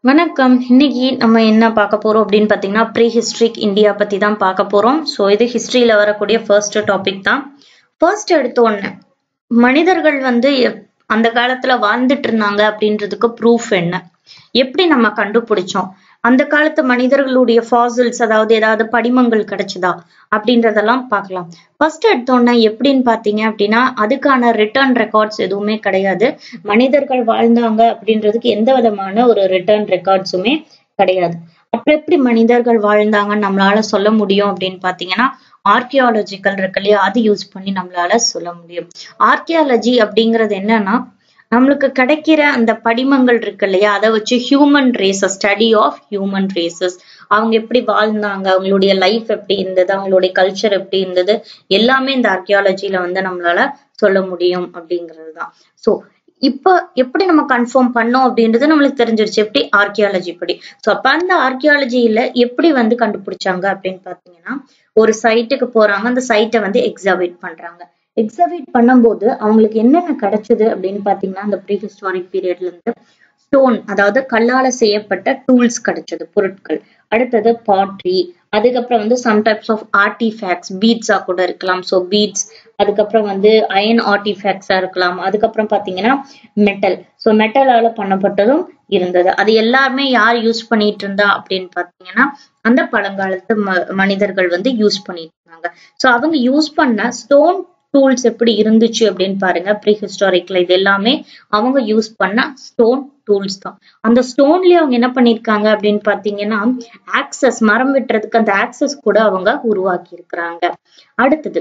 வணக்கம் இன்னைக்கு நம்ம என்ன பார்க்க போறோம் அப்படின்னு பார்த்தீங்கன்னா ப்ரீ ஹிஸ்ட்ரிக் இந்தியா பத்தி தான் பார்க்க போறோம் ஸோ இது ஹிஸ்டரியில வரக்கூடிய ஃபர்ஸ்ட் டாபிக் தான் ஃபர்ஸ்ட் எடுத்த உடனே மனிதர்கள் வந்து எப்- அந்த காலத்துல வாழ்ந்துட்டு இருந்தாங்க அப்படின்றதுக்கு ப்ரூஃப் என்ன எப்படி நம்ம கண்டுபிடிச்சோம் அந்த காலத்து மனிதர்களுடைய ஃபாசில்ஸ் அதாவது ஏதாவது படிமங்கள் கிடைச்சதா அப்படின்றதெல்லாம் பார்க்கலாம் ஃபர்ஸ்ட் எடுத்தோன்னா எப்படின்னு பார்த்தீங்க அப்படின்னா அதுக்கான ரிட்டர்ன் ரெக்கார்ட்ஸ் எதுவுமே கிடையாது மனிதர்கள் வாழ்ந்தாங்க அப்படின்றதுக்கு எந்த விதமான ஒரு ரிட்டர்ன் ரெக்கார்ட்ஸுமே கிடையாது அப்புறம் எப்படி மனிதர்கள் வாழ்ந்தாங்கன்னு நம்மளால சொல்ல முடியும் அப்படின்னு பார்த்தீங்கன்னா ஆர்கியாலஜிக்கல் இருக்கு இல்லையா அது யூஸ் பண்ணி நம்மளால சொல்ல முடியும் ஆர்கியாலஜி அப்படிங்கிறது என்னன்னா நம்மளுக்கு கிடைக்கிற அந்த படிமங்கள் இருக்கு இல்லையா அதை வச்சு human races study of human races அவங்க எப்படி வாழ்ந்தாங்க அவங்களுடைய லைஃப் எப்படி இருந்தது அவங்களுடைய கல்ச்சர் எப்படி இருந்தது எல்லாமே இந்த ஆர்கியாலஜில வந்து நம்மளால சொல்ல முடியும் அப்படிங்கிறது தான் ஸோ இப்போ எப்படி நம்ம கன்ஃபார்ம் பண்ணோம் அப்படின்றது நம்மளுக்கு தெரிஞ்சிருச்சு எப்படி ஆர்கியாலஜி படி ஸோ அப்ப அந்த ஆர்கியாலஜியில எப்படி வந்து கண்டுபிடிச்சாங்க அப்படின்னு பாத்தீங்கன்னா ஒரு சைட்டுக்கு போறாங்க அந்த சைட்டை வந்து எக்ஸாபிட் பண்றாங்க எக்ஸாபிட் பண்ணும்போது அவங்களுக்கு என்னென்ன கிடைச்சது அப்படின்னு பாத்தீங்கன்னா அந்த ப்ரீ ஹிஸ்டாரிக் பீரியட்ல இருந்து ஸ்டோன் அதாவது கல்லால செய்யப்பட்ட டூல்ஸ் கிடைச்சது பொருட்கள் அடுத்தது பாட்ரி அதுக்கப்புறம் வந்து some types of artifacts beads கூட இருக்கலாம் ஸோ பீட்ஸ் அதுக்கப்புறம் வந்து அயன் ஆர்டிஃபேக்ட்ஸா இருக்கலாம் அதுக்கப்புறம் பாத்தீங்கன்னா மெட்டல் ஸோ மெட்டலால பண்ணப்பட்டதும் இருந்தது அது எல்லாருமே யார் யூஸ் பண்ணிட்டு இருந்தா அப்படின்னு பாத்தீங்கன்னா அந்த பழங்காலத்து ம- மனிதர்கள் வந்து யூஸ் பண்ணிட்டு இருந்தாங்க ஸோ அவங்க யூஸ் பண்ண ஸ்டோன் டூல்ஸ் எப்படி இருந்துச்சு அப்படின்னு பாருங்க ப்ரீ ஹிஸ்டாரிக்ல இது எல்லாமே அவங்க யூஸ் பண்ண ஸ்டோன் டூல்ஸ் தான் அந்த ஸ்டோன்லயே அவங்க என்ன பண்ணிருக்காங்க அப்படின்னு பாத்தீங்கன்னா ஆக்சஸ் மரம் வெட்டுறதுக்கு அந்த ஆக்சஸ் கூட அவங்க உருவாக்கி இருக்கிறாங்க அடுத்தது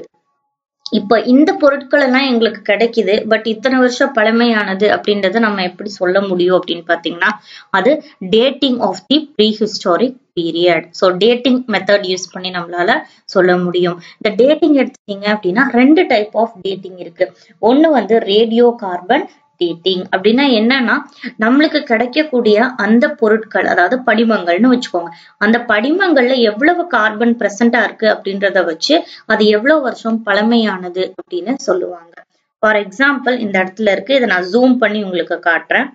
இப்ப இந்த பொருட்கள் எல்லாம் எங்களுக்கு கிடைக்குது பட் இத்தனை வருஷம் பழமையானது அப்படின்றத நம்ம எப்படி சொல்ல முடியும் அப்படின்னு பாத்தீங்கன்னா அது dating of the prehistoric period so dating method use பண்ணி நம்மளால சொல்ல முடியும் இந்த டேட்டிங் எடுத்தீங்க அப்படின்னா ரெண்டு டைப் ஆஃப் டேட்டிங் இருக்கு ஒண்ணு வந்து ரேடியோ கார்பன் டேட்டிங் அப்படின்னா என்னன்னா நம்மளுக்கு கிடைக்கக்கூடிய அந்த பொருட்கள் அதாவது படிமங்கள்னு வச்சுக்கோங்க அந்த படிமங்கள்ல எவ்வளவு கார்பன் பிரசண்டா இருக்கு அப்படின்றத வச்சு அது எவ்வளவு வருஷம் பழமையானது அப்படின்னு சொல்லுவாங்க ஃபார் எக்ஸாம்பிள் இந்த இடத்துல இருக்கு இதை நான் ஜூம் பண்ணி உங்களுக்கு காட்டுறேன்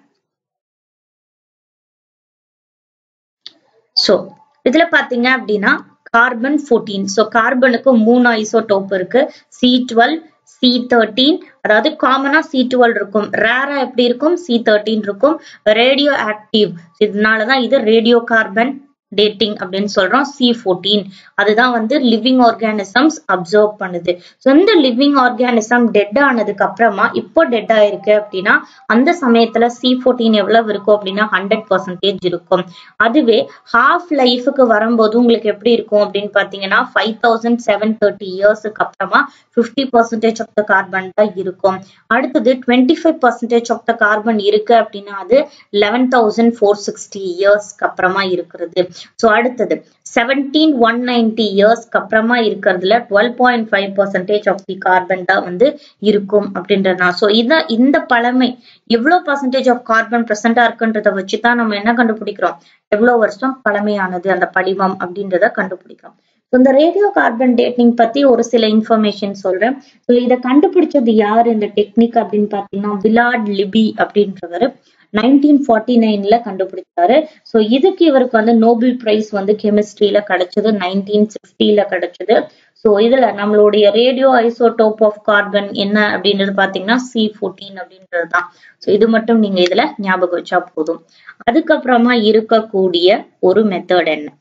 சோ இதுல பாத்தீங்க அப்படின்னா கார்பன் 14 சோ கார்பனுக்கு மூணு ஐசோடோப் இருக்கு சி டுவெல் சி தேர்ட்டீன் அதாவது காமனா சி டுவெல் இருக்கும் ரேரா எப்படி இருக்கும் சி தேர்ட்டீன் இருக்கும் ரேடியோ ஆக்டிவ் இதனாலதான் இது ரேடியோ கார்பன் டேட்டிங் அப்படின்னு சொல்றோம் சி ஃபோர்டீன் அதுதான் வந்து லிவிங் ஆர்கானிசம்ஸ் அப்சர்வ் பண்ணுது ஸோ இந்த லிவிங் ஆர்கானிசம் டெட் ஆனதுக்கு அப்புறமா இப்போ டெட் ஆயிருக்கு அப்படின்னா அந்த சமயத்துல சி ஃபோர்டீன் எவ்வளவு இருக்கும் அப்படின்னா ஹண்ட்ரட் பர்சன்டேஜ் இருக்கும் அதுவே ஹாஃப் லைஃபுக்கு வரும்போது உங்களுக்கு எப்படி இருக்கும் அப்படின்னு பாத்தீங்கன்னா ஃபைவ் தௌசண்ட் செவன் தேர்ட்டி இயர்ஸுக்கு அப்புறமா fifty percentage of the carbon தான் இருக்கும் அடுத்தது twenty five percentage of the carbon இருக்கு அப்படின்னா அது லெவன் தௌசண்ட் ஃபோர் சிக்ஸ்டி இயர்ஸ்க்கு அப்புறமா இருக்கிறது ஸோ அடுத்தது செவன்டீன் ஒன் நைன்டி இயர்ஸ்க்கு அப்புறமா இருக்கிறதுல twelve point five percentage of the carbon தான் வந்து இருக்கும் அப்படின்றதுனா ஸோ இத இந்த பழமை எவ்வளவு பர்சன்டேஜ் ஆஃப் கார்பன் பிரசண்டா இருக்குன்றத வச்சு தான் நம்ம என்ன கண்டுபிடிக்கிறோம் எவ்வளவு வருஷம் பழமையானது அந்த படிமம் அப்படின்றத கண்டுபிடிக்கிறோம் So, இந்த ரேடியோ கார்பன் டேட்டிங் பத்தி ஒரு சில இன்ஃபர்மேஷன் சொல்றேன் ஸோ இதை கண்டுபிடிச்சது யார் இந்த டெக்னிக் அப்படின்னு பாத்தீங்கன்னா விலாட் லிபி அப்படின்றவர் நைன்டீன் ஃபார்ட்டி நைன்ல கண்டுபிடிச்சாரு ஸோ இதுக்கு இவருக்கு வந்து நோபல் பிரைஸ் வந்து கெமிஸ்ட்ரியில கிடைச்சது நைன்டீன் சிக்ஸ்டில கிடைச்சது ஸோ இதுல நம்மளுடைய ரேடியோ ஐசோடோப் ஆஃப் கார்பன் என்ன அப்படின்றது பாத்தீங்கன்னா சி ஃபோர்டீன் அப்படின்றது தான் ஸோ இது மட்டும் நீங்க இதுல ஞாபகம் வச்சா போதும் அதுக்கப்புறமா இருக்கக்கூடிய ஒரு மெத்தட் என்ன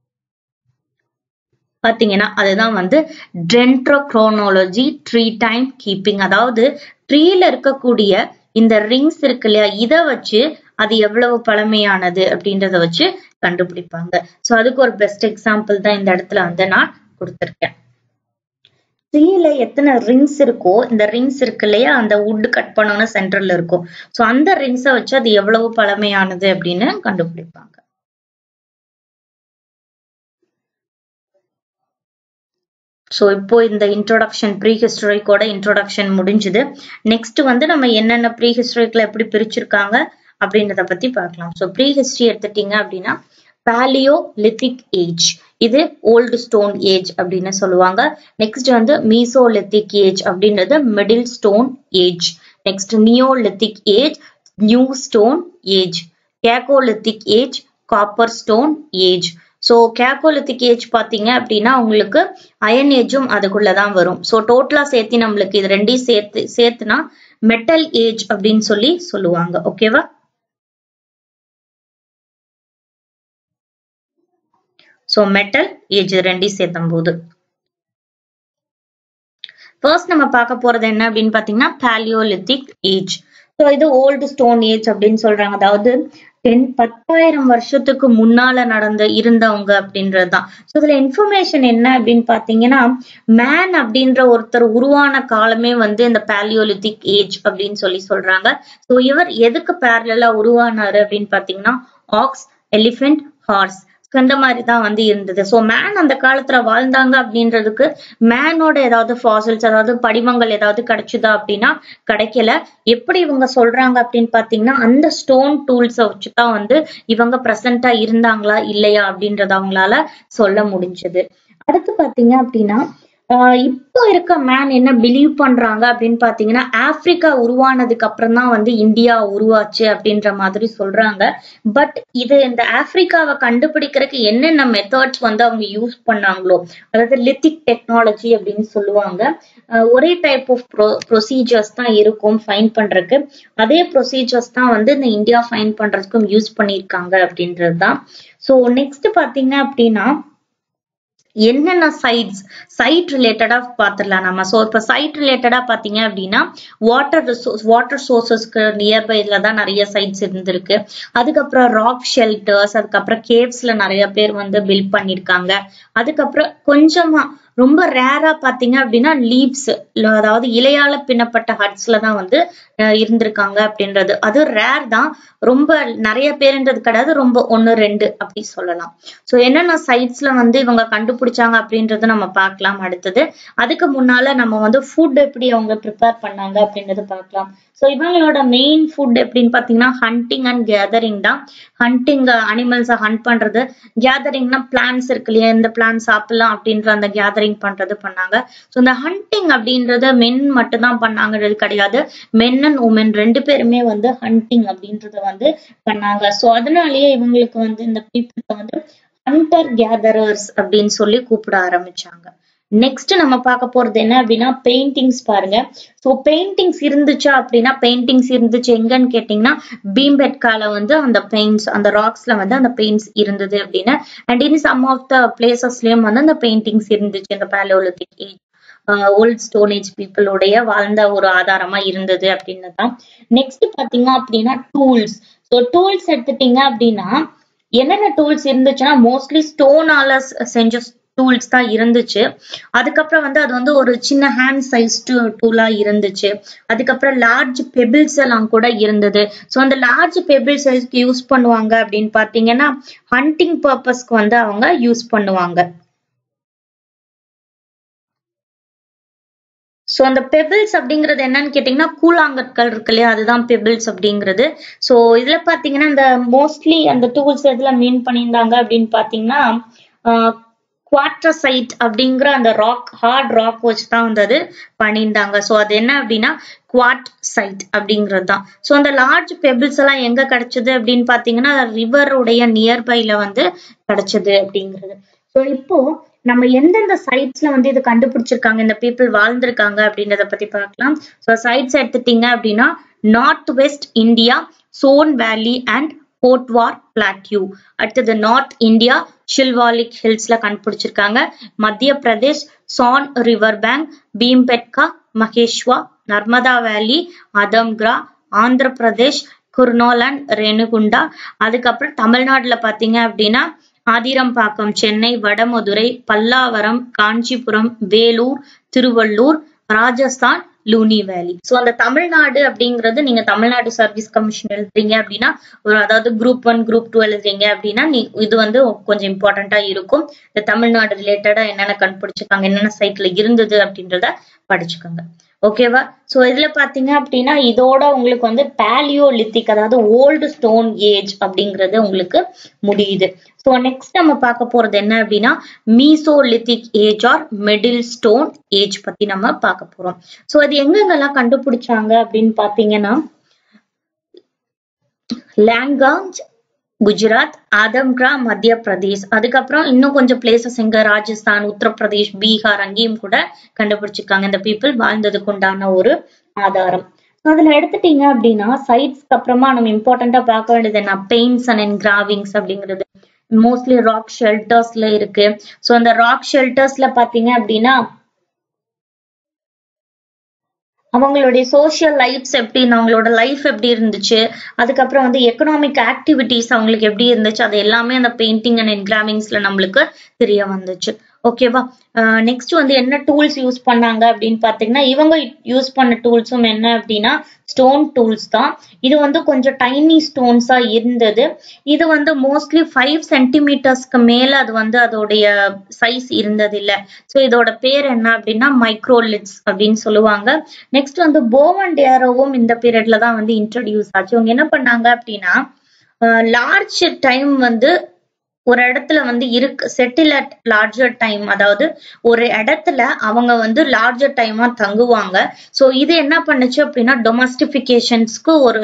பாத்தீங்கன்னா அதுதான் வந்து டென்ட்ரோக்ரோனாலஜி ட்ரீ டைம் கீப்பிங் அதாவது ட்ரீல இருக்கக்கூடிய இந்த ரிங்ஸ் இருக்கு இல்லையா இத வச்சு அது எவ்வளவு பழமையானது அப்படின்றத வச்சு கண்டுபிடிப்பாங்க சோ அதுக்கு ஒரு பெஸ்ட் எக்ஸாம்பிள் தான் இந்த இடத்துல வந்து நான் கொடுத்திருக்கேன் ட்ரீல எத்தனை ரிங்ஸ் இருக்கோ இந்த ரிங்ஸ் இருக்கு இல்லையா அந்த wood கட் பண்ணோம்னா சென்டர்ல இருக்கும் சோ அந்த ரிங்ஸை வச்சு அது எவ்வளவு பழமையானது அப்படின்னு கண்டுபிடிப்பாங்க ஸோ இப்போ இந்த இன்ட்ரோடக்ஷன் ப்ரீ ஹிஸ்டரிக்கோட இன்ட்ரோடக்ஷன் முடிஞ்சுது நெக்ஸ்ட் வந்து நம்ம என்னென்ன ப்ரீ ஹிஸ்டரிக்ல எப்படி பிரிச்சிருக்காங்க அப்படின்றத பத்தி பார்க்கலாம் ஸோ ப்ரீ ஹிஸ்டரி எடுத்துட்டீங்க அப்படின்னா பேலியோ லித்திக் ஏஜ் இது ஓல்டு ஸ்டோன் ஏஜ் அப்படின்னு சொல்லுவாங்க நெக்ஸ்ட் வந்து மீசோலித்திக் ஏஜ் அப்படின்றது middle stone age next neolithic age new stone age chalcolithic age copper stone age so chalcolithic age பார்த்தீங்க அப்படின்னா உங்களுக்கு அயன் ஏஜும் அதுக்குள்ள தான் வரும் ஸோ டோட்டலா சேர்த்து நம்மளுக்கு இது ரெண்டையும் சேர்த்து சேர்த்துனா மெட்டல் ஏஜ் அப்படின்னு சொல்லி சொல்லுவாங்க ஓகேவா ஸோ மெட்டல் ஏஜ் ரெண்டையும் சேர்த்தும் போது ஃபர்ஸ்ட் நம்ம பார்க்க போறது என்ன அப்படின்னு பாத்தீங்கன்னா பாலியோலித்திக் ஏஜ் ஸோ இது ஓல்டு ஸ்டோன் ஏஜ் அப்படின்னு சொல்றாங்க அதாவது டென் பத்தாயிரம் வருஷத்துக்கு முன்னால நடந்த இருந்தவங்க அப்படின்றதுதான் ஸோ இதுல இன்ஃபர்மேஷன் என்ன அப்படின்னு பாத்தீங்கன்னா மேன் அப்படின்ற ஒருத்தர் உருவான காலமே வந்து இந்த பாலியோலித்திக் ஏஜ் அப்படின்னு சொல்லி சொல்றாங்க ஸோ இவர் எதுக்கு பேரலா உருவானாரு அப்படின்னு பாத்தீங்கன்னா ஆக்ஸ் எலிஃபென்ட் ஹார்ஸ் இந்த மாதிரி தான் வந்து இருந்தது ஸோ மேன் அந்த காலத்துல வாழ்ந்தாங்க அப்படின்றதுக்கு மேனோட ஏதாவது ஃபாசில்ஸ் அதாவது படிவங்கள் ஏதாவது கிடைச்சுதா அப்படின்னா கிடைக்கல எப்படி இவங்க சொல்றாங்க அப்படின்னு பாத்தீங்கன்னா அந்த ஸ்டோன் டூல்ஸை வச்சுதான் வந்து இவங்க ப்ரெசண்டா இருந்தாங்களா இல்லையா அப்படின்றத அவங்களால சொல்ல முடிஞ்சது அடுத்து பாத்தீங்க அப்படின்னா இப்போ இருக்க மேன் என்ன பிலீவ் பண்றாங்க அப்படின்னு பாத்தீங்கன்னா ஆப்பிரிக்கா உருவானதுக்கு அப்புறம் தான் வந்து இந்தியா உருவாச்சு அப்படின்ற மாதிரி சொல்றாங்க பட் இது இந்த ஆப்பிரிக்காவை கண்டுபிடிக்கிறதுக்கு என்னென்ன மெத்தட்ஸ் வந்து அவங்க யூஸ் பண்ணாங்களோ அதாவது லித்திக் டெக்னாலஜி அப்படின்னு சொல்லுவாங்க ஒரே டைப் ஆஃப் ப்ரொ ப்ரொசீஜர்ஸ் தான் இருக்கும் ஃபைன் பண்றதுக்கு அதே ப்ரொசீஜர்ஸ் தான் வந்து இந்த இந்தியா ஃபைன் பண்றதுக்கும் யூஸ் பண்ணியிருக்காங்க அப்படின்றது தான் ஸோ நெக்ஸ்ட் பாத்தீங்க அப்படின்னா என்னென்ன சைட்ஸ் சைட் ரிலேட்டடா பாத்துடலாம் நம்ம ஸோ இப்போ சைட் ரிலேட்டடா பாத்தீங்க அப்படின்னா வாட்டர் ரிசோர்ஸ் வாட்டர் சோர்சஸ்க்கு நியர்பைல தான் நிறைய சைட்ஸ் இருந்திருக்கு அதுக்கப்புறம் ராக் ஷெல்டர்ஸ் அதுக்கப்புறம் கேவ்ஸ்ல நிறைய பேர் வந்து பில்ட் பண்ணிருக்காங்க அதுக்கப்புறம் கொஞ்சமா ரொம்ப ரேரா பாத்தீங்க அப்படின்னா லீவ்ஸ் அதாவது இலையால பின்னப்பட்ட ஹட்ஸ்ல தான் வந்து இருந்திருக்காங்க அப்படின்றது அது ரேர் தான் ரொம்ப நிறைய பேருன்றது கிடையாது ரொம்ப ஒன்னு ரெண்டு அப்படி சொல்லலாம் ஸோ என்னென்ன சைட்ஸ்ல வந்து இவங்க கண்டுபிடிச்சாங்க அப்படின்றத நம்ம பார்க்கலாம் அடுத்தது அதுக்கு முன்னால நம்ம வந்து ஃபுட் எப்படி அவங்க ப்ரிப்பேர் பண்ணாங்க அப்படின்றத பார்க்கலாம் ஸோ இவங்களோட மெயின் ஃபுட் எப்படின்னு பார்த்தீங்கன்னா ஹண்டிங் அண்ட் கேதரிங் தான் ஹண்டிங் அனிமல்ஸை ஹண்ட் பண்றது கேதரிங்னா பிளான்ஸ் இருக்கு இல்லையா இந்த பிளான் சாப்பிடலாம் அப்படின்ற அந்த கேதரிங் பண்றது பண்ணாங்க ஸோ இந்த ஹண்டிங் அப்படின்றத மென் மட்டும் தான் பண்ணாங்கிறது கிடையாது மென் அண்ட் உமன் ரெண்டு பேருமே வந்து ஹண்டிங் அப்படின்றத வந்து பண்ணாங்க ஸோ அதனாலேயே இவங்களுக்கு வந்து இந்த பீப்புளுக்கு வந்து ஹண்டர் கேதரர்ஸ் அப்படின்னு சொல்லி கூப்பிட ஆரம்பிச்சாங்க நெக்ஸ்ட் நம்ம பார்க்க போறது என்ன அப்படின்னா பெயிண்டிங்ஸ் பாருங்க ஸோ பெயிண்டிங்ஸ் இருந்துச்சா அப்படின்னா பெயிண்டிங்ஸ் இருந்துச்சு எங்கன்னு கேட்டீங்கன்னா பீம்பெட்கால வந்து அந்த பெயிண்ட்ஸ் அந்த ராக்ஸ்ல வந்து அந்த பெயிண்ட்ஸ் இருந்தது அப்படின்னு and in some of the பிளேசஸ்லயும் வந்து அந்த பெயிண்டிங்ஸ் இருந்துச்சு இந்த paleolithic age old stone age பீப்புளுடைய வாழ்ந்த ஒரு ஆதாரமா இருந்தது அப்படின்னு தான் நெக்ஸ்ட் பாத்தீங்க அப்படின்னா டூல்ஸ் ஸோ டூல்ஸ் எடுத்துட்டீங்க அப்படின்னா என்னென்ன டூல்ஸ் இருந்துச்சுன்னா மோஸ்ட்லி ஸ்டோனால செஞ்ச டூல்ஸ் தான் இருந்துச்சு அதுக்கப்புறம் வந்து அது வந்து ஒரு சின்ன ஹேண்ட் சைஸ் டூலா இருந்துச்சு அதுக்கப்புறம் லார்ஜ் பெபிள்ஸ் எல்லாம் கூட இருந்தது ஸோ அந்த லார்ஜ் பெபிள் சைஸ்க்கு யூஸ் பண்ணுவாங்க அப்படின்னு பாத்தீங்கன்னா ஹண்டிங் பர்பஸ்க்கு வந்து அவங்க யூஸ் பண்ணுவாங்க ஸோ அந்த பெபிள்ஸ் அப்படிங்கிறது என்னன்னு கேட்டிங்கன்னா கூழாங்கற்கள் இருக்கு இல்லையா அதுதான் பெபிள்ஸ் அப்படிங்கிறது ஸோ இதில் பார்த்தீங்கன்னா இந்த மோஸ்ட்லி அந்த டூல்ஸ் எதில் மீன் பண்ணியிருந்தாங்க அப்படின்னு பார்த்தீங்கன்னா குவாட்ரசைட் அப்படிங்கிற அந்த ராக் ஹார்ட் ராக் வச்சு தான் வந்து அது பண்ணியிருந்தாங்க ஸோ அது என்ன அப்படின்னா குவாட் சைட் அப்படிங்கிறது தான் ஸோ அந்த லார்ஜ் பெபிள்ஸ் எல்லாம் எங்க கிடைச்சது அப்படின்னு பார்த்தீங்கன்னா ரிவருடைய நியர்பைல வந்து கிடைச்சது அப்படிங்கிறது ஸோ இப்போ நம்ம எந்தெந்த சைட்ஸ்ல வந்து இது கண்டுபிடிச்சிருக்காங்க இந்த பீப்புள் வாழ்ந்திருக்காங்க அப்படின்றத பத்தி பார்க்கலாம் ஸோ சைட்ஸ் எடுத்துட்டீங்க அப்படின்னா north west India Soan valley and Potwar plateau அடுத்தது நார்த் இந்தியா ஷில்வாலிக் ஹில்ஸ்ல கண்டுபிடிச்சிருக்காங்க மத்திய பிரதேஷ் சான் ரிவர் பேங்க் பீம்பெட்கா மகேஷ்வா நர்மதா வேலி அதம்கிரா ஆந்திர பிரதேஷ் குர்னோல் அண்ட் ரேணுகுண்டா அதுக்கப்புறம் தமிழ்நாட்டுல பாத்தீங்க அப்படின்னா ஆதிரம்பாக்கம் சென்னை வடமதுரை பல்லாவரம் காஞ்சிபுரம் வேலூர் திருவள்ளூர் ராஜஸ்தான் லூனி வேலி ஸோ அந்த தமிழ்நாடு அப்படிங்கிறது நீங்க தமிழ்நாடு சர்வீஸ் கமிஷன் எழுதுறீங்க அப்படின்னா ஒரு அதாவது குரூப் ஒன் குரூப் டூ எழுதுறீங்க அப்படின்னா நீ இது வந்து கொஞ்சம் இம்பார்ட்டண்டா இருக்கும் இந்த தமிழ்நாடு ரிலேட்டடா என்னென்ன கண்டுபிடிச்சிருக்காங்க என்னென்ன சைட்ல இருந்தது அப்படின்றத படிச்சுக்கோங்க ஓகேவா ஸோ இதுல பாத்தீங்க அப்படின்னா இதோட உங்களுக்கு வந்து பேலியோலித்திக் அதாவது ஓல்டு ஸ்டோன் ஏஜ் அப்படிங்கிறது உங்களுக்கு முடியுது ஸோ நெக்ஸ்ட் நம்ம பார்க்க போறது என்ன அப்படின்னா mesolithic age or middle stone age பத்தி நம்ம பார்க்க போறோம் ஸோ அது எங்கெங்கெல்லாம் கண்டுபிடிச்சாங்க அப்படின்னு பாத்தீங்கன்னா லாங்காஞ்ச் குஜராத் ஆதம்கரா மத்திய பிரதேஷ் அதுக்கப்புறம் இன்னும் கொஞ்சம் பிளேசஸ் எங்க ராஜஸ்தான் உத்தரப்பிரதேஷ் பீகார் அங்கேயும் கூட கண்டுபிடிச்சிருக்காங்க இந்த பீப்புள் வாழ்ந்ததுக்கு உண்டான ஒரு ஆதாரம் அதுல எடுத்துட்டீங்க அப்படின்னா சைட்ஸ்க்கு அப்புறமா நம்ம இம்பார்ட்டண்டா பார்க்க வேண்டியது என்ன பெயிண்ட்ஸ் அண்ட் என்கிராவிங்ஸ் அப்படிங்கிறது மோஸ்ட்லி ராக் ஷெல்டர்ஸ்ல இருக்கு ஸோ அந்த ராக் ஷெல்டர்ஸ்ல பாத்தீங்க அப்படின்னா அவங்களுடைய சோஷியல் லைஃப்ஸ் எப்படி அவங்களோட லைஃப் எப்படி இருந்துச்சு அதுக்கப்புறம் வந்து எக்கனாமிக் ஆக்டிவிட்டிஸ் அவங்களுக்கு எப்படி இருந்துச்சு அது எல்லாமே அந்த பெயிண்டிங் அண்ட் என்கிராவிங்ஸ்ல நம்மளுக்கு தெரிய வந்துச்சு ஓகேவா நெக்ஸ்ட் வந்து என்ன டூல்ஸ் யூஸ் பண்ணாங்க அப்படின்னு பாத்தீங்கன்னா இவங்க யூஸ் பண்ண டூல்ஸும் என்ன அப்படின்னா ஸ்டோன் டூல்ஸ் தான் இது வந்து கொஞ்சம் டைனி ஸ்டோன்ஸா இருந்தது இது வந்து மோஸ்ட்லி ஃபைவ் சென்டிமீட்டர்ஸ்க்கு மேல அது வந்து அதோடைய சைஸ் இருந்தது இல்ல ஸோ இதோட பேர் என்ன அப்படின்னா மைக்ரோலிட்ஸ் அப்படின்னு சொல்லுவாங்க நெக்ஸ்ட் வந்து போவன் டேரோவும் இந்த பீரியட்ல தான் வந்து இன்ட்ரடியூஸ் ஆச்சு இவங்க என்ன பண்ணாங்க அப்படின்னா லார்ஜ் டைம் வந்து ஒரு இடத்துல வந்து இருக்கு செட்டில் அட் லார்ஜர் டைம் அதாவது ஒரு இடத்துல அவங்க வந்து லார்ஜர் டைமா தங்குவாங்க ஸோ இது என்ன பண்ணுச்சு அப்படின்னா டொமஸ்டிபிகேஷன்ஸ்க்கு ஒரு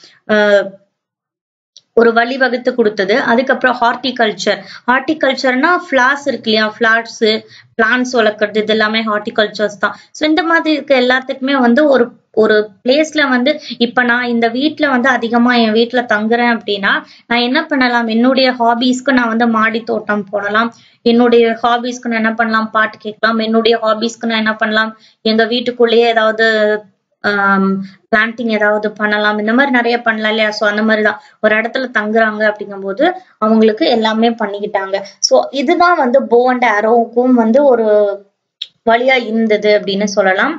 ஒரு வழிவகுத்து கொடுத்தது அதுக்கப்புறம் ஹார்டிகல்ச்சர் ஹார்டிகல்ச்சர்னா ஃபிளார்ஸ் இருக்கு இல்லையா ஃபிளார்ஸ் பிளான்ஸ் வளர்க்குறது இது எல்லாமே ஹார்டிகல்ச்சர்ஸ் தான் ஸோ இந்த மாதிரி இருக்க எல்லாத்துக்குமே வந்து ஒரு ஒரு பிளேஸ்ல வந்து இப்ப நான் இந்த வீட்ல வந்து அதிகமா என் வீட்ல தங்குறேன் அப்படின்னா நான் என்ன பண்ணலாம் என்னுடைய ஹாபீஸ்க்கு நான் வந்து மாடி தோட்டம் போடலாம் என்னுடைய ஹாபீஸ்க்கு நான் என்ன பண்ணலாம் பாட்டு கேட்கலாம் என்னுடைய ஹாபீஸ்க்கு நான் என்ன பண்ணலாம் எங்க வீட்டுக்குள்ளேயே ஏதாவது பிளான்டிங் ஏதாவது பண்ணலாம் இந்த மாதிரி நிறைய பண்ணலாம் இல்லையா ஸோ அந்த மாதிரிதான் ஒரு இடத்துல தங்குறாங்க அப்படிங்கும்போது அவங்களுக்கு எல்லாமே பண்ணிக்கிட்டாங்க ஸோ இதுதான் வந்து போ அண்ட் ஆரோவுக்கும் வந்து ஒரு வழியா இருந்தது அப்படின்னு சொல்லலாம்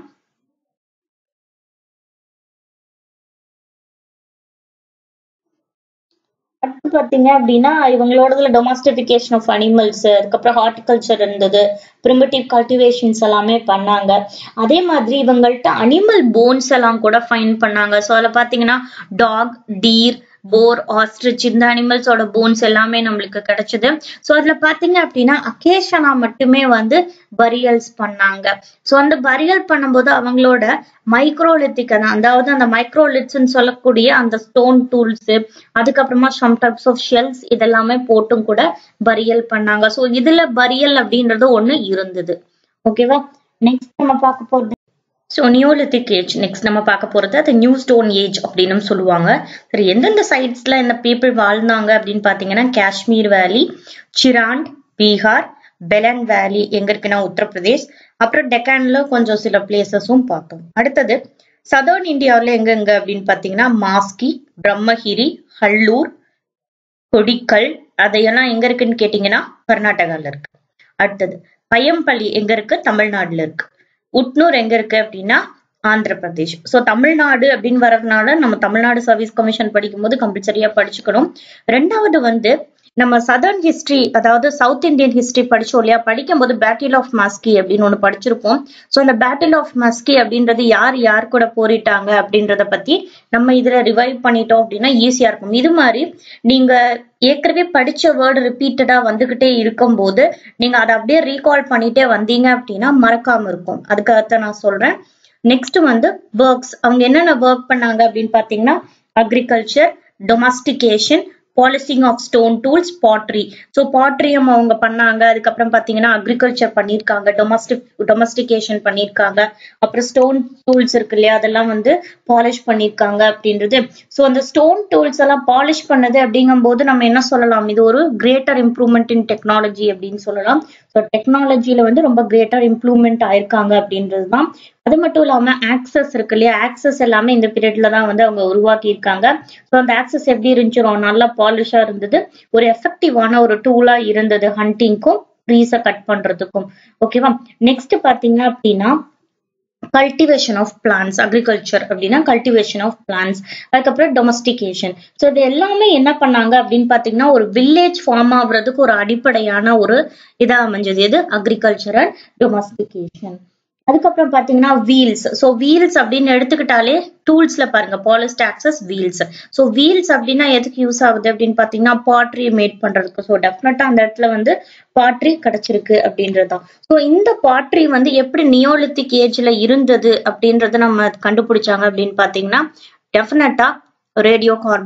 அடுத்து பாத்தீங்க அப்படின்னா இவங்களோடதுல டொமஸ்டிபிகேஷன் ஆஃப் அனிமல்ஸ் அதுக்கப்புறம் ஹார்டிகல்ச்சர் இருந்தது ப்ரிமிட்டிவ் கல்டிவேஷன்ஸ் எல்லாமே பண்ணாங்க அதே மாதிரி இவங்கள்ட்ட அனிமல் போன்ஸ் எல்லாம் கூட ஃபைன் பண்ணாங்க ஸோ அதில் பார்த்தீங்கன்னா டாக் டீர் போர் ஆஸ்ட்ரிச் இந்த அனிமல்ஸோட போன்ஸ் எல்லாமே நம்மளுக்கு கிடைச்சது ஸோ அதுல பாத்தீங்க அப்படின்னா அக்கேஷனா மட்டுமே வந்து பரியல்ஸ் பண்ணாங்க ஸோ அந்த பரியல் பண்ணும்போது அவங்களோட மைக்ரோலித்திக் தான் அதாவது அந்த மைக்ரோலிட்ஸ்ன்னு சொல்லக்கூடிய அந்த ஸ்டோன் டூல்ஸ் அதுக்கப்புறமா சம் டைப்ஸ் ஆஃப் ஷெல்ஸ் இதெல்லாமே போட்டும் கூட பரியல் பண்ணாங்க ஸோ இதுல பரியல் அப்படின்றது ஒண்ணு இருந்தது ஓகேவா நெக்ஸ்ட் நம்ம பார்க்க போறது ஸோ நியோலித்திக் ஏஜ் நெக்ஸ்ட் நம்ம பார்க்க போறது அது நியூ ஸ்டோன் ஏஜ் அப்படின்னு சொல்லுவாங்க சரி எந்தெந்த சைட்ஸ்ல இந்த பீப்புள் வாழ்ந்தாங்க அப்படின்னு பாத்தீங்கன்னா காஷ்மீர் வேலி சிராண்ட் பீகார் பெலன் வேலி எங்க இருக்குன்னா உத்தரப்பிரதேஷ் அப்புறம் டெக்கான்ல கொஞ்சம் சில பிளேசஸும் பார்த்தோம் அடுத்தது சதர்ன் இந்தியாவில் எங்க எங்க அப்படின்னு பாத்தீங்கன்னா மாஸ்கி பிரம்மகிரி ஹல்லூர் கொடிக்கல் அதையெல்லாம் எங்க இருக்குன்னு கேட்டீங்கன்னா கர்நாடகால இருக்கு அடுத்தது பையம்பள்ளி எங்க இருக்கு தமிழ்நாடுல இருக்கு உட்னூர் எங்க இருக்கு அப்படின்னா ஆந்திர பிரதேஷ் ஸோ தமிழ்நாடு அப்படின்னு வர்றதுனால நம்ம தமிழ்நாடு சர்வீஸ் கமிஷன் படிக்கும்போது கம்பல்சரியா படிச்சுக்கணும் ரெண்டாவது வந்து நம்ம சதர்ன் ஹிஸ்டரி அதாவது சவுத் இந்தியன் ஹிஸ்டரி படிச்சோம் இல்லையா படிக்கும்போது பேட்டில் ஆஃப் மாஸ்கி அப்படின்னு ஒன்று படிச்சிருப்போம் ஸோ அந்த பேட்டில் ஆஃப் மாஸ்கி அப்படின்றது யார் யார் கூட போரிட்டாங்க அப்படின்றத பத்தி நம்ம இதுல ரிவைவ் பண்ணிட்டோம் அப்படின்னா ஈஸியா இருக்கும் இது மாதிரி நீங்க ஏற்கனவே படிச்ச வேர்டு ரிப்பீட்டடா வந்துகிட்டே இருக்கும்போது நீங்க அதை அப்படியே ரீகால் பண்ணிட்டே வந்தீங்க அப்படின்னா மறக்காம இருக்கும் அதுக்காகத்தான் நான் சொல்றேன் நெக்ஸ்ட் வந்து ஒர்க்ஸ் அவங்க என்னென்ன ஒர்க் பண்ணாங்க அப்படின்னு பாத்தீங்கன்னா agriculture domestication polishing of stone tools pottery so பாட்ரியம் அவங்க பண்ணாங்க அதுக்கப்புறம் பார்த்தீங்கன்னா அக்ரிகல்ச்சர் பண்ணியிருக்காங்க டொமஸ்டிக் டொமஸ்டிகேஷன் பண்ணியிருக்காங்க அப்புறம் ஸ்டோன் டூல்ஸ் இருக்கு இல்லையா அதெல்லாம் வந்து பாலிஷ் பண்ணியிருக்காங்க அப்படின்றது ஸோ அந்த ஸ்டோன் டூல்ஸ் எல்லாம் பாலிஷ் பண்ணது அப்படிங்கும்போது நம்ம என்ன சொல்லலாம் இது ஒரு கிரேட்டர் இம்ப்ரூவ்மெண்ட் இன் டெக்னாலஜி அப்படின்னு சொல்லலாம் ஸோ டெக்னாலஜியில வந்து ரொம்ப கிரேட்டர் இம்ப்ரூவ்மெண்ட் ஆயிருக்காங்க அப்படின்றது தான் அது மட்டும் இல்லாம ஆக்சஸ் இருக்கு இல்லையா ஆக்சஸ் எல்லாமே இந்த பீரியட்ல தான் வந்து அவங்க உருவாக்கி இருக்காங்க ஸோ அந்த ஆக்சஸ் எப்படி இருந்துச்சு நல்லா பாலிஷா இருந்தது ஒரு எஃபெக்டிவான ஒரு டூலா இருந்தது ஹண்டிங்க்கும் ட்ரீஸை கட் பண்றதுக்கும் ஓகேவா நெக்ஸ்ட் பாத்தீங்க அப்படின்னா கல்டிவேஷன் ஆஃப் பிளான்ஸ் அக்ரிகல்ச்சர் அப்படின்னா கல்டிவேஷன் ஆஃப் பிளான்ஸ் அதுக்கப்புறம் டொமஸ்டிகேஷன் ஸோ இது எல்லாமே என்ன பண்ணாங்க அப்படின்னு பார்த்தீங்கன்னா ஒரு வில்லேஜ் ஃபார்ம் ஆகுறதுக்கு ஒரு அடிப்படையான ஒரு இதாக அமைஞ்சது எது அக்ரிகல்ச்சர் அண்ட் டொமஸ்டிகேஷன் அதுக்கப்புறம் பாத்தீங்கன்னா வீல்ஸ் ஸோ வீல்ஸ் அப்படின்னு எடுத்துக்கிட்டாலே டூல்ஸ்ல பாருங்க polished axes wheels so wheels அப்படின்னா எதுக்கு யூஸ் ஆகுது அப்படின்னு பாத்தீங்கன்னா பாட்ரி மேட் பண்றதுக்கு ஸோ டெஃபினட்டா அந்த இடத்துல வந்து பாட்ரி கிடைச்சிருக்கு அப்படின்றதுதான் ஸோ இந்த பாட்ரி வந்து எப்படி நியோலித்திக் ஏஜ்ல இருந்தது அப்படின்றத நம்ம கண்டுபிடிச்சாங்க அப்படின்னு பாத்தீங்கன்னா டெஃபினட்டா ரேடியோ கார்பன்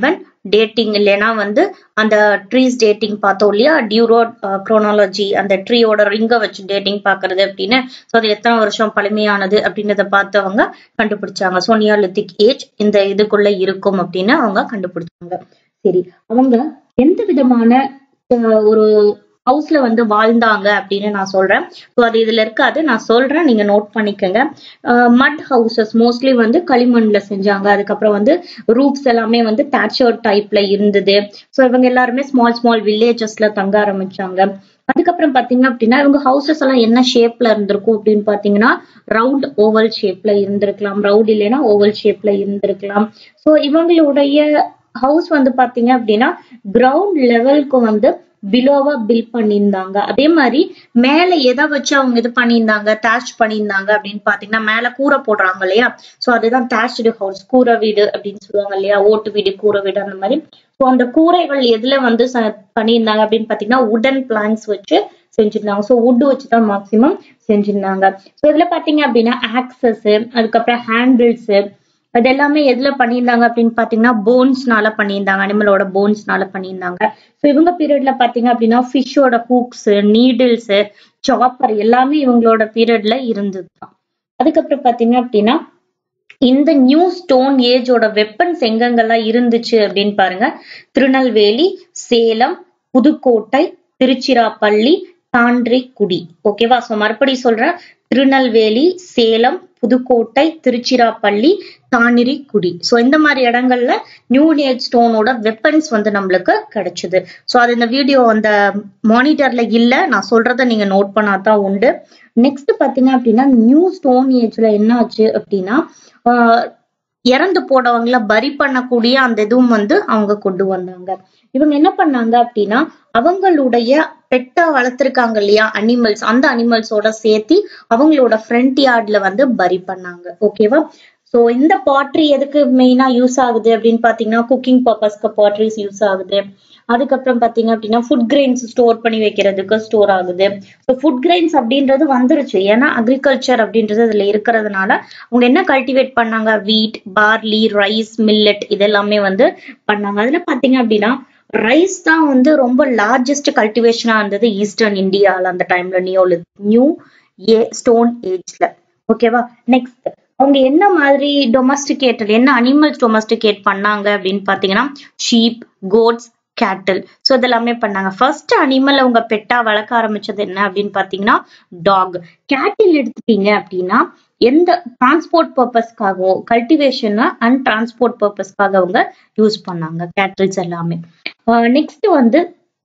டேட்டிங் இல்லைன்னா வந்து அந்த ட்ரீஸ் டேட்டிங் பார்த்தோம் இல்லையா டியூரோ குரோனாலஜி அந்த ட்ரீயோட ரிங்கை வச்சு டேட்டிங் பார்க்கறது அப்படின்னு ஸோ அது எத்தனை வருஷம் பழமையானது அப்படின்றத பார்த்து அவங்க கண்டுபிடிச்சாங்க ஸோ நியோலித்திக் ஏஜ் இந்த இதுக்குள்ள இருக்கும் அப்படின்னு அவங்க கண்டுபிடிச்சாங்க சரி அவங்க எந்த விதமான அஹ், ஒரு ஹவுஸ்ல வந்து வாழ்ந்தாங்க அப்படின்னு நான் சொல்றேன் ஸோ அது இதுல இருக்காது நான் சொல்றேன் நீங்க நோட் பண்ணிக்கோங்க மட் ஹவுசஸ் மோஸ்ட்லி வந்து களிமண்ல செஞ்சாங்க அதுக்கப்புறம் வந்து ரூப்ஸ் எல்லாமே வந்து தேட்சர் டைப்ல இருந்தது ஸோ இவங்க எல்லாருமே ஸ்மால் ஸ்மால் வில்லேஜஸ்ல தங்க ஆரம்பிச்சாங்க அதுக்கப்புறம் பாத்தீங்க அப்படின்னா இவங்க ஹவுசஸ் எல்லாம் என்ன ஷேப்ல இருந்திருக்கும் அப்படின்னு பாத்தீங்கன்னா ரவுண்ட் ஓவல் ஷேப்ல இருந்திருக்கலாம் ரவுண்ட் இல்லைன்னா ஓவல் ஷேப்ல இருந்திருக்கலாம் ஸோ இவங்களுடைய ஹவுஸ் வந்து பாத்தீங்க அப்படின்னா கிரவுண்ட் லெவலுக்கு வந்து பிலோவா பில் பண்ணியிருந்தாங்க அதே மாதிரி மேல எதை வச்சு அவங்க இது பண்ணியிருந்தாங்க தேஷ் பண்ணியிருந்தாங்க அப்படின்னு பாத்தீங்கன்னா மேல கூரை போடுறாங்க இல்லையா சோ அதுதான் தேஷ்டு ஹவுஸ் கூரை வீடு அப்படின்னு சொல்லுவாங்க இல்லையா ஓட்டு வீடு கூரை வீடு அந்த மாதிரி சோ அந்த கூரைகள் எதுல வந்து ச- பண்ணியிருந்தாங்க அப்படின்னு பாத்தீங்கன்னா உடன் பிளாங்க்ஸ் வச்சு செஞ்சிருந்தாங்க ஸோ wood வச்சு தான் மேக்சிமம் செஞ்சிருந்தாங்க ஸோ இதுல பாத்தீங்க அப்படின்னா ஆக்சஸ் அதுக்கப்புறம் ஹேண்டில்ஸ் அது எல்லாமே எதுல பண்ணியிருந்தாங்க அப்படின்னு பாத்தீங்கன்னா போன்ஸ்னால பண்ணியிருந்தாங்க அனிமலோட போன்ஸ்னால பண்ணியிருந்தாங்க ஸோ இவங்க பீரியட்ல பாத்தீங்க அப்படின்னா ஃபிஷ்ஷோட ஹூக்ஸ் நீடில்ஸ் சாப்பர் எல்லாமே இவங்களோட பீரியட்ல இருந்தது தான் அதுக்கப்புறம் பாத்தீங்க அப்படின்னா இந்த நியூ ஸ்டோன் ஏஜோட வெப்பன்ஸ் எங்கெங்கெல்லாம் இருந்துச்சு அப்படின்னு பாருங்க திருநெல்வேலி சேலம் புதுக்கோட்டை திருச்சிராப்பள்ளி தாண்டிக்குடி ஓகேவா சோ மறுபடியும் சொல்றேன் திருநெல்வேலி சேலம் புதுக்கோட்டை திருச்சிராப்பள்ளி தானிரிக்குடி சோ இந்த மாதிரி இடங்கள்ல நியூ ஏஜ் ஸ்டோனோட வெப்பன்ஸ் வந்து நம்மளுக்கு கிடைச்சது சோ அது இந்த வீடியோ அந்த மானிட்டர்ல இல்ல நான் சொல்றத நீங்க நோட் பண்ணாதான் உண்டு நெக்ஸ்ட் பாத்தீங்க அப்படின்னா நியூ ஸ்டோன் ஏஜ்ல என்ன ஆச்சு அப்படின்னா ஆஹ் இறந்து போனவங்கள பரி பண்ணக்கூடிய அந்த இதுவும் வந்து அவங்க கொண்டு வந்தாங்க இவங்க என்ன பண்ணாங்க அப்படின்னா அவங்களுடைய பெட்டா வளர்த்திருக்காங்க இல்லையா அனிமல்ஸ் அந்த அனிமல்ஸோட சேர்த்து அவங்களோட ஃப்ரண்ட் யார்ட்ல வந்து பரி பண்ணாங்க ஓகேவா சோ இந்த பாட்ரி எதுக்கு மெயினா யூஸ் ஆகுது அப்படின்னு பாத்தீங்கன்னா குக்கிங் பர்பஸ்க்கு பாட்ரிஸ் யூஸ் ஆகுது அதுக்கப்புறம் பாத்தீங்க அப்படின்னா ஃபுட் கிரெயின்ஸ் ஸ்டோர் பண்ணி வைக்கிறதுக்கு ஸ்டோர் ஆகுது ஸோ ஃபுட் கிரெயின்ஸ் அப்படின்றது வந்துருச்சு ஏன்னா அக்ரிகல்ச்சர் அப்படின்றது அதுல இருக்கிறதுனால அவங்க என்ன கல்டிவேட் பண்ணாங்க வீட் பார்லி ரைஸ் மில்லட் இதெல்லாமே வந்து பண்ணாங்க அதுல பாத்தீங்க அப்படின்னா ரைஸ் தான் வந்து ரொம்ப லார்ஜஸ்ட் கல்டிவேஷனா இருந்தது ஈஸ்டர்ன் இந்தியால அந்த டைம்ல நியோலி நியூ ஏ ஸ்டோன் ஏஜ்ல ஓகேவா நெக்ஸ்ட் அவங்க என்ன மாதிரி டொமஸ்டிகேட்டட் என்ன அனிமல்ஸ் டொமஸ்டிகேட் பண்ணாங்க அப்படின்னு பாத்தீங்கன்னா ஷீப் கோட்ஸ் கேட்டில் ஸோ இதெல்லாமே பண்ணாங்க ஃபர்ஸ்ட் அனிமல் அவங்க பெட்டா வளர்க்க ஆரம்பிச்சது என்ன அப்படின்னு பாத்தீங்கன்னா டாக் கேட்டில் எடுத்துட்டீங்க அப்படின்னா எந்த டிரான்ஸ்போர்ட் பர்பஸ்க்காகவும் கல்டிவேஷன் அண்ட் டிரான்ஸ்போர்ட் பர்பஸ்க்காக அவங்க யூஸ் பண்ணாங்க கேட்டில்ஸ் எல்லாமே நெக்ஸ்ட் வந்து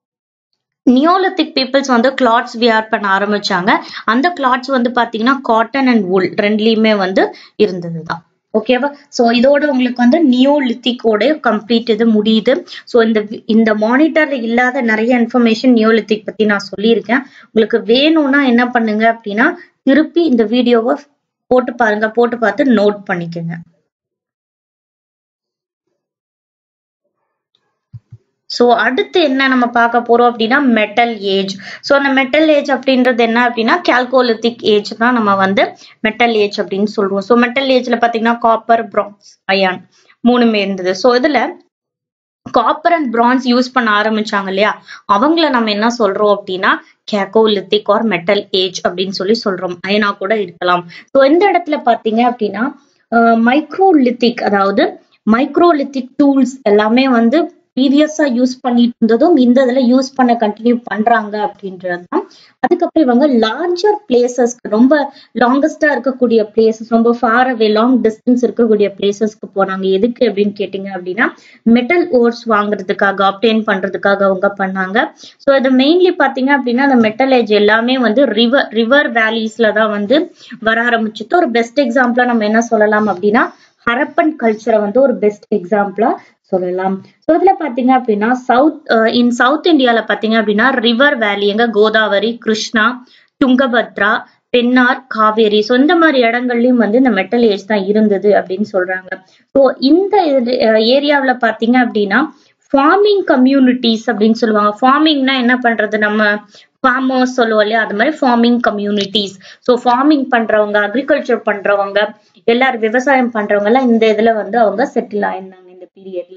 நியோலித்திக் பீப்புள்ஸ் வந்து கிளாத்ஸ் வியர் பண்ண ஆரம்பிச்சாங்க அந்த கிளாத்ஸ் வந்து பாத்தீங்கன்னா காட்டன் அண்ட் wool ரெண்டுலயுமே வந்து இருந்ததுதான் ஓகேவா சோ இதோட உங்களுக்கு வந்து நியோலித்திக்கோட கம்ப்ளீட் இது முடியுது சோ இந்த வி- இந்த மானிட்டர்ல இல்லாத நிறைய இன்ஃபர்மேஷன் நியோலித்திக் பத்தி நான் சொல்லியிருக்கேன் உங்களுக்கு வேணும்னா என்ன பண்ணுங்க அப்படின்னா திருப்பி இந்த வீடியோவை போட்டு பாருங்க போட்டு பார்த்து நோட் பண்ணிக்கோங்க சோ அடுத்து என்ன நம்ம பார்க்க போறோம் அப்படின்னா மெட்டல் ஏஜ் சோ அந்த மெட்டல் ஏஜ் அப்படின்றது என்ன அப்படின்னா கால்கோலித்திக் ஏஜ் தான் நம்ம வந்து மெட்டல் ஏஜ் அப்படின்னு சொல்லுவோம் சோ மெட்டல் ஏஜ்ல பாத்தீங்கன்னா காப்பர் பிரான்ஸ் அயான் மூணுமே இருந்தது சோ இதுல காப்பர் அண்ட் பிரான்ஸ் யூஸ் பண்ண ஆரம்பிச்சாங்க இல்லையா அவங்கள நம்ம என்ன சொல்றோம் அப்படின்னா கேகோலித்திக் ஆர் மெட்டல் ஏஜ் அப்படின்னு சொல்லி சொல்றோம் அயனா கூட இருக்கலாம் ஸோ இந்த இடத்துல பாத்தீங்க அப்படின்னா மைக்ரோலித்திக் அதாவது மைக்ரோலித்திக் டூல்ஸ் எல்லாமே வந்து ப்ரீவியஸா யூஸ் பண்ணிட்டு இருந்ததும் இந்த இதுல யூஸ் பண்ண கண்டினியூ பண்றாங்க அப்படின்றது தான் அதுக்கப்புறம் இவங்க லார்ஜர் பிளேசஸ்க்கு ரொம்ப லாங்கஸ்டா இருக்கக்கூடிய பிளேசஸ் ரொம்ப ஃபார் அவே லாங் டிஸ்டன்ஸ் இருக்கக்கூடிய பிளேசஸ்க்கு போனாங்க எதுக்கு அப்படின்னு கேட்டீங்க அப்படின்னா மெட்டல் ஓர்ஸ் வாங்குறதுக்காக ஆப்டெயின் பண்றதுக்காக அவங்க பண்ணாங்க ஸோ இது மெயின்லி பாத்தீங்க அப்படின்னா அந்த மெட்டல் ஏஜ் எல்லாமே வந்து ரிவர் ரிவர் வேலிஸ்ல தான் வந்து வர ஆரம்பிச்சுட்டு ஒரு பெஸ்ட் எக்ஸாம்பிளா நம்ம என்ன சொல்லலாம் அப்படின்னா ஹரப்பன் கல்ச்சரை வந்து ஒரு பெஸ்ட் எக்ஸாம்பிளா சொல்லலாம் ஸோ இதுல பாத்தீங்க அப்படின்னா சவுத் இன் சவுத் இந்தியால பாத்தீங்க அப்படின்னா ரிவர் வேலி எங்க கோதாவரி கிருஷ்ணா துங்கபத்ரா பெண்ணார் காவேரி ஸோ இந்த மாதிரி இடங்கள்லயும் வந்து இந்த மெட்டல் ஏஜ் தான் இருந்தது அப்படின்னு சொல்றாங்க ஸோ இந்த ஏரியாவுல பாத்தீங்க அப்படின்னா ஃபார்மிங் கம்யூனிட்டிஸ் அப்படின்னு சொல்லுவாங்க ஃபார்மிங்னா என்ன பண்றது நம்ம ஃபார்மர்ஸ் சொல்லுவோம் இல்லையா அது மாதிரி ஃபார்மிங் கம்யூனிட்டிஸ் ஸோ ஃபார்மிங் பண்றவங்க அக்ரிகல்ச்சர் பண்றவங்க எல்லாரும் விவசாயம் பண்றவங்க எல்லாம் இந்த இதுல வந்து அவங்க செட்டில் ஆயிருந்தாங்க இந்த பீரியட்ல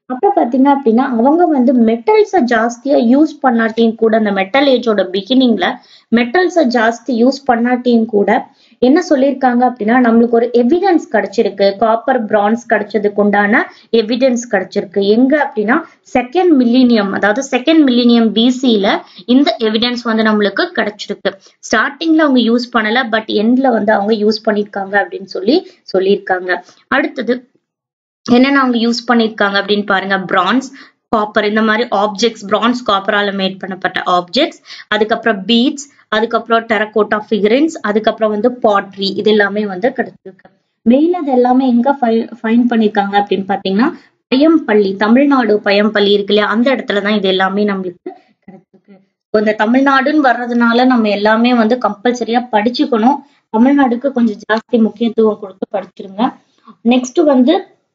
அப்புறம் பாத்தீங்க அப்படின்னா அவங்க வந்து மெட்டல்ஸ ஜாஸ்தியா யூஸ் பண்ணாட்டியும் கூட அந்த மெட்டல் ஏஜோட பிகினிங்ல மெட்டல்ஸ ஜாஸ்தி யூஸ் பண்ணாட்டியும் கூட என்ன சொல்லியிருக்காங்க அப்படின்னா நம்மளுக்கு ஒரு எவிடன்ஸ் கிடைச்சிருக்கு காப்பர் பிரான்ஸ் கிடைச்சதுக்கு உண்டான எவிடன்ஸ் கிடைச்சிருக்கு எங்க அப்படின்னா செகண்ட் மில்லினியம் அதாவது செகண்ட் மில்லினியம் பிசில இந்த எவிடன்ஸ் வந்து நம்மளுக்கு கிடைச்சிருக்கு ஸ்டார்டிங்ல அவங்க யூஸ் பண்ணல பட் எண்ட்ல வந்து அவங்க யூஸ் பண்ணிருக்காங்க அப்படின்னு சொல்லி சொல்லியிருக்காங்க அடுத்தது என்னென்ன அவங்க யூஸ் பண்ணிருக்காங்க அப்படின்னு பாருங்க பிரான்ஸ் காப்பர் இந்த மாதிரி ஆப்ஜெக்ட்ஸ் பிரான்ஸ் காப்பரால மேட் பண்ணப்பட்ட ஆப்ஜெக்ட்ஸ் அதுக்கப்புறம் பீட்ஸ் அதுக்கப்புறம் டெரகோட்டா ஃபிகரின்ஸ் அதுக்கப்புறம் வந்து பாட்ரி இது எல்லாமே வந்து கிடைச்சிருக்கு மெயின் அது எல்லாமே எங்க ஃபைன் பண்ணிருக்காங்க அப்படின்னு பாத்தீங்கன்னா பயம்பள்ளி தமிழ்நாடு பயம்பள்ளி இருக்கு இல்லையா அந்த இடத்துலதான் இது எல்லாமே நம்மளுக்கு கிடைச்சிருக்கு இந்த தமிழ்நாடுன்னு வர்றதுனால நம்ம எல்லாமே வந்து கம்பல்சரியா படிச்சுக்கணும் தமிழ்நாடுக்கு கொஞ்சம் ஜாஸ்தி முக்கியத்துவம் கொடுத்து படிச்சிருங்க நெக்ஸ்ட் வந்து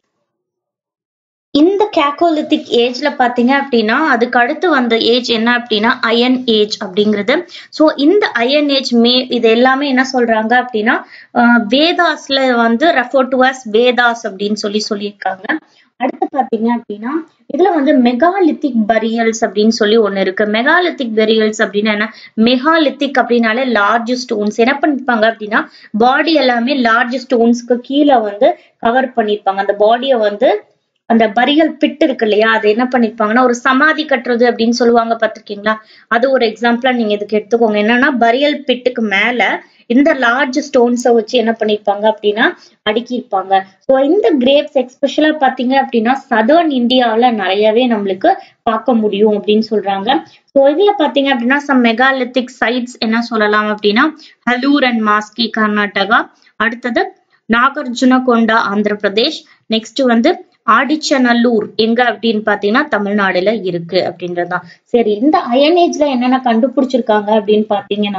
இந்த கேக்கோலித்திக் ஏஜ்ல பாத்தீங்க அப்படின்னா அதுக்கு அடுத்து வந்த ஏஜ் என்ன அப்படின்னா அயன் ஏஜ் அப்படிங்கிறது ஸோ இந்த அயன் ஏஜ் மே இது எல்லாமே என்ன சொல்றாங்க அப்படின்னா வேதாஸ்ல வந்து ரெஃபர் டு அஸ் வேதாஸ் அப்படின்னு சொல்லி சொல்லியிருக்காங்க அடுத்து பாத்தீங்க அப்படின்னா இதுல வந்து மெகாலித்திக் பரியல்ஸ் அப்படின்னு சொல்லி ஒண்ணு இருக்கு மெகாலித்திக் பரியல்ஸ் அப்படின்னா என்ன மெகாலித்திக் அப்படின்னாலே லார்ஜ் ஸ்டோன்ஸ் என்ன பண்ணிருப்பாங்க அப்படின்னா பாடி எல்லாமே லார்ஜ் ஸ்டோன்ஸ்க்கு கீழே வந்து கவர் பண்ணிருப்பாங்க அந்த பாடியை வந்து அந்த பரியல் பிட் இருக்கு இல்லையா அது என்ன பண்ணிருப்பாங்கன்னா ஒரு சமாதி கட்டுறது அப்படின்னு சொல்லுவாங்க பாத்திருக்கீங்களா அது ஒரு எக்ஸாம்பிளா நீங்க இதுக்கு எடுத்துக்கோங்க என்னன்னா பரியல் பிட்டுக்கு மேல இந்த லார்ஜ் ஸ்டோன்ஸை வச்சு என்ன பண்ணிருப்பாங்க அப்படின்னா அடுக்கியிருப்பாங்க ஸோ இந்த கிரேப்ஸ் எக்ஸ்பெஷலா பாத்தீங்க அப்படின்னா சதர்ன் இந்தியாவில நிறையவே நம்மளுக்கு பார்க்க முடியும் அப்படின்னு சொல்றாங்க ஸோ இதுல பாத்தீங்க அப்படின்னா சம் மெகாலித்திக் சைட்ஸ் என்ன சொல்லலாம் அப்படின்னா ஹலூர் அண்ட் மாஸ்கி கர்நாடகா அடுத்தது நாகார்ஜுன கொண்டா ஆந்திர பிரதேஷ் நெக்ஸ்ட் வந்து ஆடிச்சநல்லூர் எங்க அப்படின்னு பாத்தீங்கன்னா தமிழ்நாடுல இருக்கு அப்படின்றதுதான் சரி இந்த அயன் ஏஜ்ல என்னென்ன கண்டுபிடிச்சிருக்காங்க அப்படின்னு பாத்தீங்கன்னா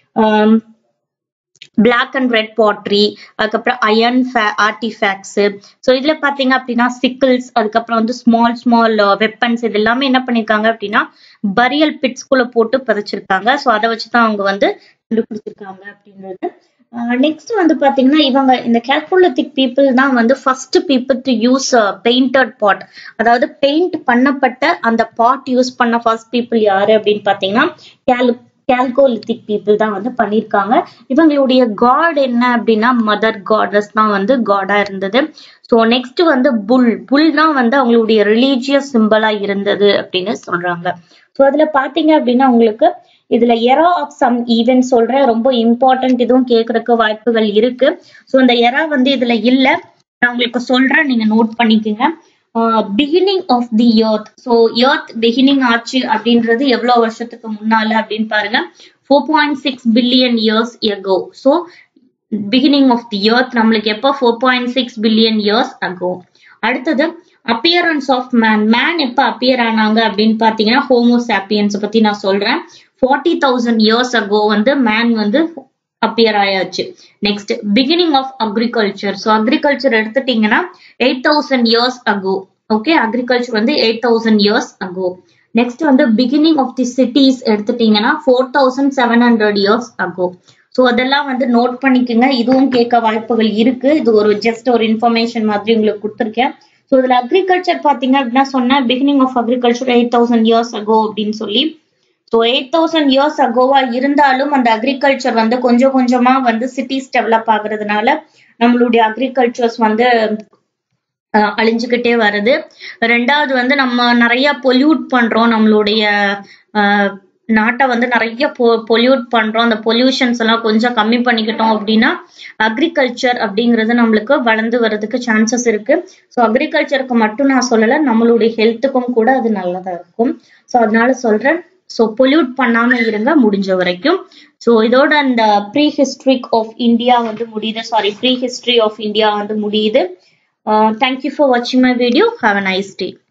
பிளாக் அண்ட் ரெட் பாட்ரி அதுக்கப்புறம் அயன் ஆர்டிஃபேக்ட்ஸ் ஸோ இதுல பாத்தீங்க அப்படின்னா சிக்கிள்ஸ் அதுக்கப்புறம் வந்து ஸ்மால் ஸ்மால் வெப்பன்ஸ் இது எல்லாமே என்ன பண்ணிருக்காங்க அப்படின்னா பரியல் பிட்ஸ்குள்ள போட்டு பதிச்சிருக்காங்க ஸோ அதை வச்சுதான் அவங்க வந்து கண்டுபிடிச்சிருக்காங்க அப்படின்றது நெக்ஸ்ட் வந்து பாத்தீங்கன்னா இவங்க இந்த கேல்குலத்திக் பீப்புள் தான் வந்து first people to use painted pot அதாவது பெயிண்ட் பண்ணப்பட்ட அந்த பாட் யூஸ் பண்ண ஃபர்ஸ்ட் பீப்புள் யாரு அப்படின்னு பாத்தீங்கன்னா கேல் கேல்கோலித்திக் பீப்புள் தான் வந்து பண்ணியிருக்காங்க இவங்களுடைய காட் என்ன அப்படின்னா மதர் காடஸ் தான் வந்து காடா இருந்தது ஸோ நெக்ஸ்ட் வந்து புல் புல் தான் வந்து அவங்களுடைய ரிலீஜியஸ் சிம்பிளா இருந்தது அப்படின்னு சொல்றாங்க ஸோ அதுல பாத்தீங்க அப்படின்னா உங்களுக்கு இதுல எரா ஆஃப் சம் ஈவென்ட் சொல்றேன் ரொம்ப இம்பார்ட்டன்ட் இதுவும் கேட்கறதுக்கு வாய்ப்புகள் இருக்கு ஸோ இந்த எரா வந்து இதுல இல்ல நான் உங்களுக்கு சொல்றேன் நீங்க நோட் பண்ணிக்கோங்க beginning of the earth so earth beginning ஆச்சு அப்படின்றது எவ்வளவு வருஷத்துக்கு முன்னால அப்படின்னு பாருங்க four point six billion years ago so beginning of the earth நம்மளுக்கு எப்போ four point six billion years ago அடுத்தது அப்பியரன்ஸ் ஆஃப் மேன் மேன் எப்ப அப்பியர் ஆனாங்க அப்படின்னு பாத்தீங்கன்னா ஹோமோசாப்பியன்ஸ் பத்தி நான் சொல்றேன் ஃபார்ட்டி தௌசண்ட் இயர்ஸ் அகோ வந்து மேன் வந்து அப்பியர் ஆயாச்சு next beginning of agriculture so agriculture எடுத்துட்டீங்கன்னா eight thousand years ago okay agriculture வந்து eight thousand years ago next வந்து பிகினிங் ஆஃப் தி சிட்டிஸ் எடுத்துட்டீங்கன்னா four thousand seven hundred years ago so அதெல்லாம் வந்து note பண்ணிக்கோங்க இதுவும் கேட்க வாய்ப்புகள் இருக்கு இது ஒரு ஜஸ்ட் ஒரு இன்ஃபர்மேஷன் மாதிரி உங்களுக்கு கொடுத்துருக்கேன் ஸோ இதுல அக்ரிகல்ச்சர் பாத்தீங்க அப்படின்னா சொன்னா beginning of agriculture eight thousand years ago அப்படின்னு சொல்லி ஸோ எயிட் தௌசண்ட் இயர்ஸ் அகோவா இருந்தாலும் அந்த அக்ரிகல்ச்சர் வந்து கொஞ்சம் கொஞ்சமா வந்து சிட்டிஸ் டெவலப் ஆகுறதுனால நம்மளுடைய அக்ரிகல்ச்சர்ஸ் வந்து அழிஞ்சுக்கிட்டே வருது ரெண்டாவது வந்து நம்ம நிறைய பொல்யூட் பண்றோம் நம்மளுடைய நாட்டை வந்து நிறைய பொல்யூட் பண்றோம் அந்த பொல்யூஷன்ஸ் எல்லாம் கொஞ்சம் கம்மி பண்ணிக்கிட்டோம் அப்படின்னா அக்ரிகல்ச்சர் அப்படிங்கிறது நம்மளுக்கு வளர்ந்து வர்றதுக்கு சான்சஸ் இருக்கு ஸோ அக்ரிகல்ச்சருக்கு மட்டும் நான் சொல்லலை நம்மளுடைய ஹெல்த்துக்கும் கூட அது நல்லதா இருக்கும் ஸோ அதனால சொல்றேன் ஸோ பொல்யூட் பண்ணாம இருங்க முடிஞ்ச வரைக்கும் ஸோ இதோட அந்த ப்ரீ ஹிஸ்ட்ரிக் ஆஃப் இந்தியா வந்து முடியுது sorry prehistory of India வந்து முடியுது தேங்க்யூ ஃபார் வாட்சிங் my video have a nice day